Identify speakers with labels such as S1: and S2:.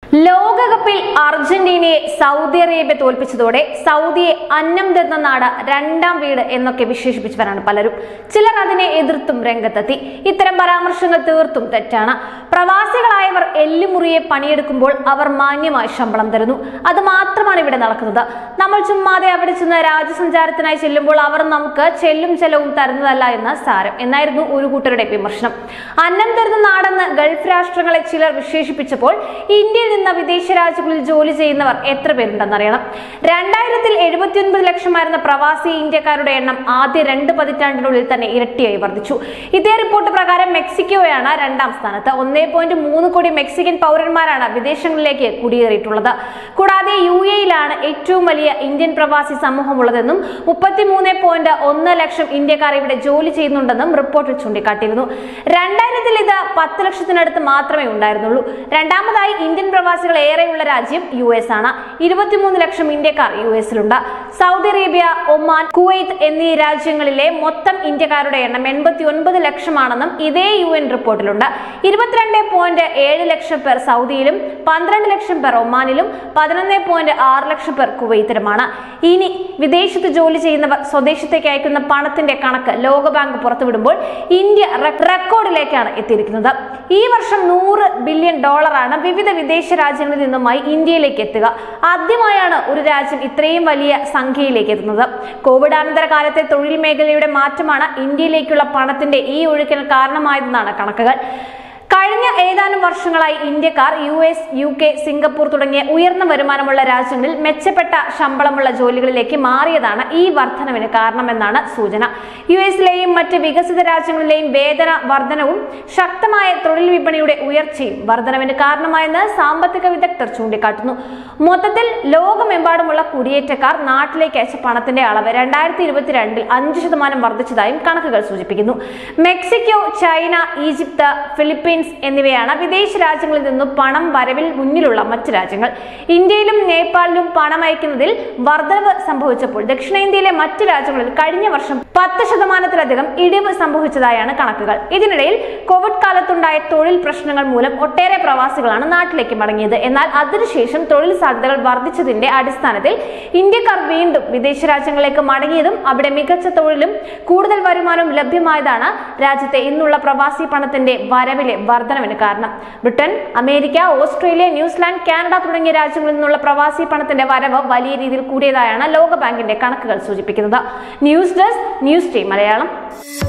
S1: ലോകകപ്പിൽ അർജന്റീനയെ Saudi Arabia തോൽപ്പിച്ചതോടെ സൗദിയെ അന്നം തരുന്ന നാട് രണ്ടാം വീട് എന്നൊക്കെ വിശേഷിപ്പിച്ചവരാണ് പലരും ചിലർ അതിനെ എതിർത്തും രംഗത്തെത്തി ഇത്തരം പരാമർശങ്ങൾ തീർത്തും തെറ്റാണ് പ്രവാസികളായവർ എല്ലുമുറിയെ പണിയെടുക്കുമ്പോൾ അവർ മാന്യമായി ശമ്പളം തരുന്നു അത് മാത്രമാണ് ഇവിടെ നടക്കുന്നത് നമ്മൾ ചുമ്മാതെ അവിടെ ചെന്ന് രാജ്യസഞ്ചാരത്തിനായി ചെല്ലുമ്പോൾ അവർ നമുക്ക് ചെല്ലും ചെലവും തരുന്നതല്ല എന്ന് സാരം എന്നായിരുന്നു ഒരു കൂട്ടരുടെ വിമർശനം അന്നം തരുന്ന നാടെന്ന് ഗൾഫ് രാഷ്ട്രങ്ങളെ ചിലർ വിശേഷിപ്പിച്ചപ്പോൾ ഇന്ത്യയിൽ നിന്ന് വിദേശ രാജ്യങ്ങളിൽ ജോലി ചെയ്യുന്നവർ എത്ര പേരുണ്ടെന്നറിയണം രണ്ടായിരത്തിൽ എഴുപത്തിയൊൻപത് ലക്ഷമായിരുന്ന പ്രവാസി ഇന്ത്യക്കാരുടെ എണ്ണം ആദ്യ രണ്ട് പതിറ്റാണ്ടിനുള്ളിൽ തന്നെ ഇരട്ടിയായി വർദ്ധിച്ചു ഇതേ റിപ്പോർട്ട് പ്രകാരം മെക്സിക്കോയാണ് രണ്ടാം സ്ഥാനത്ത് ഒന്നേ പോയിന്റ് മൂന്ന് കോടി മെക്സിക്കൻ പൗരന്മാരാണ് വിദേശങ്ങളിലേക്ക് കുടിയേറിയിട്ടുള്ളത് കൂടാതെ യു എയിലാണ് ഏറ്റവും വലിയ ഇന്ത്യൻ പ്രവാസി സമൂഹമുള്ളതെന്നും മുപ്പത്തിമൂന്ന് പോയിന്റ് ഒന്ന് ലക്ഷം ഇന്ത്യക്കാർ ഇവിടെ ജോലി ചെയ്യുന്നുണ്ടെന്നും റിപ്പോർട്ടിൽ ചൂണ്ടിക്കാട്ടിയിരുന്നു രണ്ടായിരത്തിൽ ഇത് പത്ത് ലക്ഷത്തിനടുത്ത് മാത്രമേ ഉണ്ടായിരുന്നുള്ളൂ രണ്ടാമതായി ഇന്ത്യൻ പ്രവാസികൾ ഏറെയുള്ള രാജ്യം യു എസ് ആണ് ഇരുപത്തിമൂന്ന് ലക്ഷം ഇന്ത്യക്കാർ യു എസിലുണ്ട് സൗദി അറേബ്യ ഒമാൻ കുവൈത്ത് എന്നീ രാജ്യങ്ങളിലെ മൊത്തം ഇന്ത്യക്കാരുടെ എണ്ണം എൺപത്തി ഒൻപത് ലക്ഷമാണെന്നും ഇതേ യു എൻ റിപ്പോർട്ടിലുണ്ട് ഇരുപത്തിരണ്ട് പോയിന്റ് ഏഴ് ലക്ഷം പേർ സൗദിയിലും പന്ത്രണ്ട് ലക്ഷം പേർ ഒമാനിലും പതിനൊന്ന് പോയിന്റ് ആറ് ലക്ഷം പേർ കുവൈത്തിലുമാണ് ഇനി വിദേശത്ത് ജോലി ചെയ്യുന്നവർ സ്വദേശത്തേക്ക് അയക്കുന്ന പണത്തിന്റെ കണക്ക് ലോകബാങ്ക് പുറത്തുവിടുമ്പോൾ ഇന്ത്യ റെക്- റെക്കോർഡിലേക്കാണ് എത്തിയിരിക്കുന്നത് ഈ വർഷം നൂറ് ബില്യൺ ഡോളറാണ് വിവിധ വിദേശ രാജ്യങ്ങളിൽ നിന്നുമായി ഇന്ത്യയിലേക്ക് എത്തുക ആദ്യമായാണ് ഒരു രാജ്യം ഇത്രയും വലിയ സംഖ്യയിലേക്ക് എത്തുന്നത് കോവിഡാനന്തര കാലത്തെ തൊഴിൽ മേഖലയുടെ മാറ്റമാണ് ഇന്ത്യയിലേക്കുള്ള പണത്തിന്റെ ഈ ഒഴുക്കിന് കാരണമായതെന്നാണ് കണക്കുകൾ കഴിഞ്ഞ ഏതാനും വർഷങ്ങളായി ഇന്ത്യക്കാർ U S U K Singapore തുടങ്ങിയ ഉയർന്ന വരുമാനമുള്ള രാജ്യങ്ങളിൽ മെച്ചപ്പെട്ട ശമ്പളമുള്ള ജോലികളിലേക്ക് മാറിയതാണ് ഈ വർധനവിന് കാരണമെന്നാണ് സൂചന യു എസിലെയും മറ്റ് വികസിത രാജ്യങ്ങളിലെയും വേതന വർധനവും ശക്തമായ തൊഴിൽ വിപണിയുടെ ഉയർച്ചയും വർധനവിന് കാരണമായെന്ന് സാമ്പത്തിക വിദഗ്ധർ ചൂണ്ടിക്കാട്ടുന്നു മൊത്തത്തിൽ ലോകമെമ്പാടുമുള്ള കുടിയേറ്റക്കാർ നാട്ടിലേക്ക് അയച്ച പണത്തിന്റെ അളവ് രണ്ടായിരത്തി ഇരുപത്തിരണ്ടിൽ അഞ്ച് ശതമാനം വർദ്ധിച്ചതായും കണക്കുകൾ സൂചിപ്പിക്കുന്നു മെക്സിക്കോ ചൈന ഈജിപ്ത് ഫിലിപ്പീൻസ് എന്നിവയാണ് വിദേശ രാജ്യങ്ങളിൽ നിന്നും പണം വരവിൽ മുന്നിലുള്ള മറ്റ് രാജ്യങ്ങൾ ഇന്ത്യയിലും നേപ്പാളിലും പണം അയക്കുന്നതിൽ വർധനവ് സംഭവിച്ചപ്പോൾ ദക്ഷിണേന്ത്യയിലെ മറ്റ് രാജ്യങ്ങളിൽ കഴിഞ്ഞ വർഷം പത്ത് ശതമാനത്തിലധികം ഇടിവ് സംഭവിച്ചതായാണ് കണക്കുകൾ ഇതിനിടയിൽ കോവിഡ് കാലത്തുണ്ടായ തൊഴിൽ പ്രശ്നങ്ങൾ മൂലം ഒട്ടേറെ പ്രവാസികളാണ് നാട്ടിലേക്ക് മടങ്ങിയത് എന്നാൽ അതിനുശേഷം തൊഴിൽ സാധ്യതകൾ വർദ്ധിച്ചതിന്റെ അടിസ്ഥാനത്തിൽ ഇന്ത്യക്കാർ വീണ്ടും വിദേശ രാജ്യങ്ങളിലേക്ക് മടങ്ങിയതും അവിടെ മികച്ച തൊഴിലും കൂടുതൽ വരുമാനവും ലഭ്യമായതാണ് രാജ്യത്തെ ഇന്നുള്ള പ്രവാസി പണത്തിന്റെ വരവിലെ വർധനവിന് കാരണം Britain America Australia New Zealand Canada തുടങ്ങിയ രാജ്യങ്ങളിൽ നിന്നുള്ള പ്രവാസി പണത്തിന്റെ വരവ് വലിയ രീതിയിൽ കൂടിയതായാണ് ലോകബാങ്കിന്റെ കണക്കുകൾ സൂചിപ്പിക്കുന്നത് news desk news team Malayalam